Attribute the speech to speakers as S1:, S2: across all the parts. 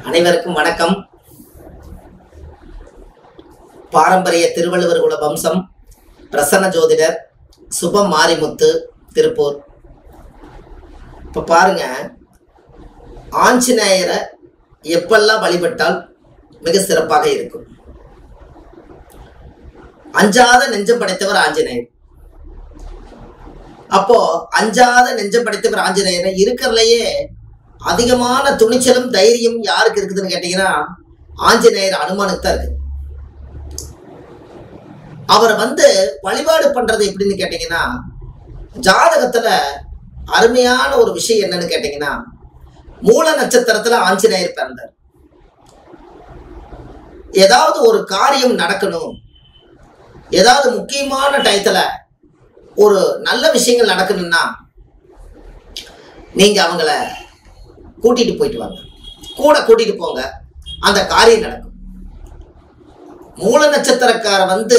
S1: அனைவருக்கும் வணக்கம் பாரம்பரிய திருவள்ளுவர் குல வம்சம் பிரசன்ன ஜோதிடர் சுபம் மாரிமுத்து திருப்பூர் இப்போ பாருங்க ஆஞ்சநேயரை எப்பெல்லாம் வழிபட்டால் மிக சிறப்பாக இருக்கும் அஞ்சாத நெஞ்சம் படைத்தவர் ஆஞ்சநேயர் அப்போ அஞ்சாத நெஞ்சம் படைத்தவர் ஆஞ்சநேயரை இருக்கிறதுலயே அதிகமான துணிச்சலும் தைரியம் யாருக்கு இருக்குதுன்னு கேட்டீங்கன்னா ஆஞ்சநேயர் அனுமானுக்கு தான் இருக்கு அவரை வந்து வழிபாடு பண்றது எப்படின்னு கேட்டீங்கன்னா ஜாதகத்துல அருமையான ஒரு விஷயம் என்னன்னு கேட்டீங்கன்னா மூல நட்சத்திரத்துல ஆஞ்சநேயர் பிறந்தார் ஏதாவது ஒரு காரியம் நடக்கணும் ஏதாவது முக்கியமான டயத்துல ஒரு நல்ல விஷயங்கள் நடக்கணும்னா நீங்க அவங்கள கூட்டிட்டு போயிட்டு வாங்க கூட கூட்டிட்டு போங்க அந்த காரியம் நடக்கும் மூல நட்சத்திரக்கார வந்து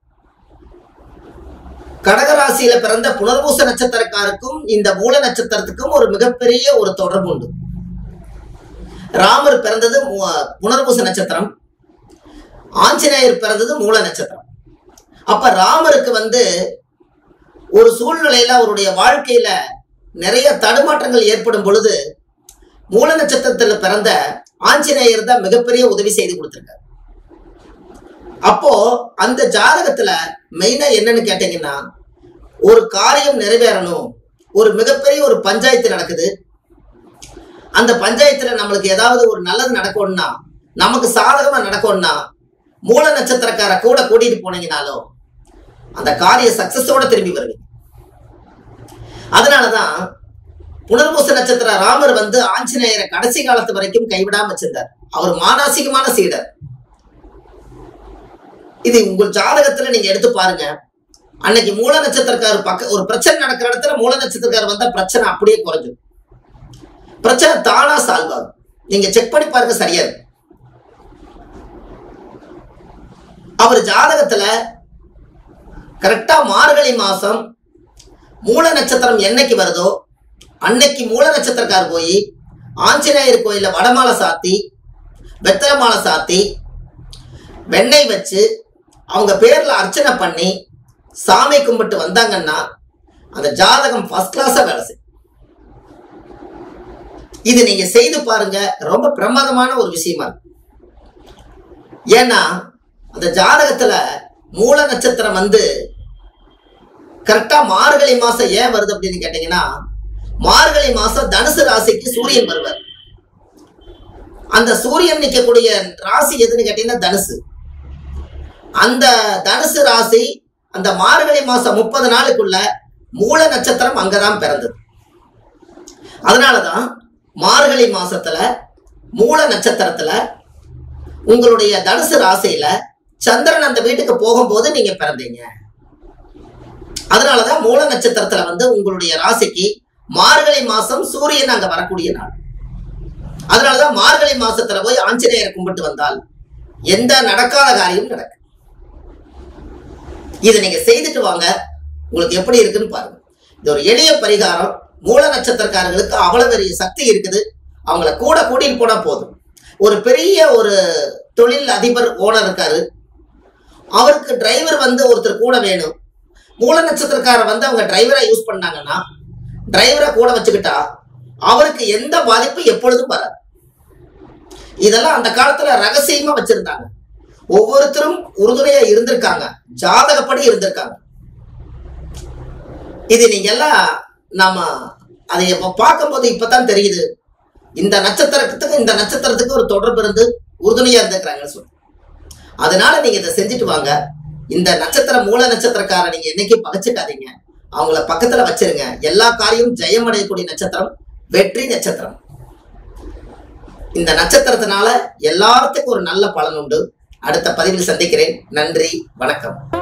S1: கடகராசியில பிறந்த புனர்பூச நட்சத்திரக்காருக்கும் இந்த மூல நட்சத்திரத்துக்கும் ஒரு மிகப்பெரிய ஒரு தொடர்பு உண்டு ராமர் பிறந்தது மு- புனர்பூச நட்சத்திரம் ஆஞ்சநேயர் பிறந்தது மூல நட்சத்திரம் அப்ப ராமருக்கு வந்து ஒரு சூழ்நிலையில அவருடைய வாழ்க்கையில நிறைய தடுமாற்றங்கள் ஏற்படும் பொழுது மூல நட்சத்திரத்துல பிறந்த ஆஞ்சநேயர் தான் மிகப்பெரிய உதவி செய்து கொடுத்திருக்காரு அப்போ அந்த ஜாதகத்துல மெயினா என்னன்னு கேட்டீங்கன்னா ஒரு காரியம் நிறைவேறணும் ஒரு மிகப்பெரிய ஒரு பஞ்சாயத்து நடக்குது அந்த பஞ்சாயத்துல நம்மளுக்கு ஏதாவது ஒரு நல்லது நடக்கணும்னா நமக்கு சாதகமா நடக்கணும்னா மூல நட்சத்திரக்கார கூட கூட்டிட்டு போனீங்கனாலும் அந்த காரிய சக்சஸோட திரும்பி வருவீங்க அதனாலதான் புனர்பூச நட்சத்திர ராமர் வந்து ஆஞ்சநேயரை கடைசி காலத்து வரைக்கும் கைவிடாம வச்சிருந்தார் அவர் மானசீகமான சீடர் இது உங்கள் ஜாதகத்துல நீங்க எடுத்து பாருங்க அன்னைக்கு மூல நட்சத்திரக்காரர் பக்க ஒரு பிரச்சனை நடக்கிற இடத்துல மூல நட்சத்திரக்காரர் வந்தா பிரச்சனை அப்படியே குறைஞ்சிடும் பிரச்சனை தானா சால்வ் ஆகும் நீங்க செக் பண்ணி பாருங்க சரியா இருக்கும் அவர் ஜாதகத்துல கரெக்டா மார்கழி மாசம் மூல நட்சத்திரம் என்னைக்கு வருதோ அன்னைக்கு மூல நட்சத்திரக்கார் போய் ஆஞ்சநேயர் கோயில்ல வடமாலை சாத்தி வெத்தலை மாலை சாத்தி வெண்ணெய் வச்சு அவங்க பேர்ல அர்ச்சனை பண்ணி சாமி கும்பிட்டு வந்தாங்கன்னா அந்த ஜாதகம் ஃபர்ஸ்ட் கிளாஸா வேலை செய்யும் இது நீங்க செய்து பாருங்க ரொம்ப பிரமாதமான ஒரு விஷயமா இருக்கும் ஏன்னா அந்த ஜாதகத்துல மூல நட்சத்திரம் வந்து கரெக்டா மார்கழி மாசம் ஏன் வருது அப்படின்னு கேட்டீங்கன்னா மார்கழி மாசம் தனுசு ராசிக்கு சூரியன் வருவார் அந்த சூரியன் நிற்கக்கூடிய ராசி எதுன்னு கேட்டீங்கன்னா தனுசு அந்த தனுசு ராசி அந்த மார்கழி மாசம் முப்பது நாளுக்குள்ள மூல நட்சத்திரம் அங்கதான் பிறந்தது அதனாலதான் மார்கழி மாசத்துல மூல நட்சத்திரத்துல உங்களுடைய தனுசு ராசியில சந்திரன் அந்த வீட்டுக்கு போகும்போது நீங்க பிறந்தீங்க அதனாலதான் மூல நட்சத்திரத்துல வந்து உங்களுடைய ராசிக்கு மார்கழி மாசம் சூரியன் அங்க வரக்கூடிய நாள் அதனாலதான் மார்கழி மாசத்துல போய் ஆஞ்சநேயரை கும்பிட்டு வந்தால் எந்த நடக்காத காரியம் நடக்கும் இதை நீங்க செய்துட்டு வாங்க உங்களுக்கு எப்படி இருக்குன்னு பாருங்க இது ஒரு எளிய பரிகாரம் மூல நட்சத்திரக்காரர்களுக்கு அவ்வளவு பெரிய சக்தி இருக்குது அவங்கள கூட கூட்டிட்டு போனா போதும் ஒரு பெரிய ஒரு தொழில் அதிபர் ஓனர் இருக்காரு அவருக்கு டிரைவர் வந்து ஒருத்தர் கூட வேணும் மூல நட்சத்திரக்காரர் வந்து அவங்க டிரைவரா யூஸ் பண்ணாங்கன்னா டிரைவரை கூட வச்சுக்கிட்டா அவருக்கு எந்த பாதிப்பும் எப்பொழுதும் வராது இதெல்லாம் அந்த காலத்துல ரகசியமா வச்சிருந்தாங்க ஒவ்வொருத்தரும் உறுதுணையா இருந்திருக்காங்க ஜாதகப்படி இருந்திருக்காங்க இது நீங்க எல்லாம் நாம அதை இப்ப பார்க்கும்போது இப்பதான் தெரியுது இந்த நட்சத்திரத்துக்கு இந்த நட்சத்திரத்துக்கு ஒரு தொடர்பு இருந்து உறுதுணையா இருந்திருக்கிறாங்கன்னு சொல்லி அதனால நீங்க இதை செஞ்சுட்டு வாங்க இந்த நட்சத்திர மூல நட்சத்திரக்கார நீங்க என்னைக்கும் பகைச்சுக்காதீங்க அவங்கள பக்கத்துல வச்சிருங்க எல்லா காரியமும் ஜெயம் அடையக்கூடிய நட்சத்திரம் வெற்றி நட்சத்திரம் இந்த நட்சத்திரத்தினால எல்லாத்துக்கும் ஒரு நல்ல பலன் உண்டு அடுத்த பதிவில் சந்திக்கிறேன் நன்றி வணக்கம்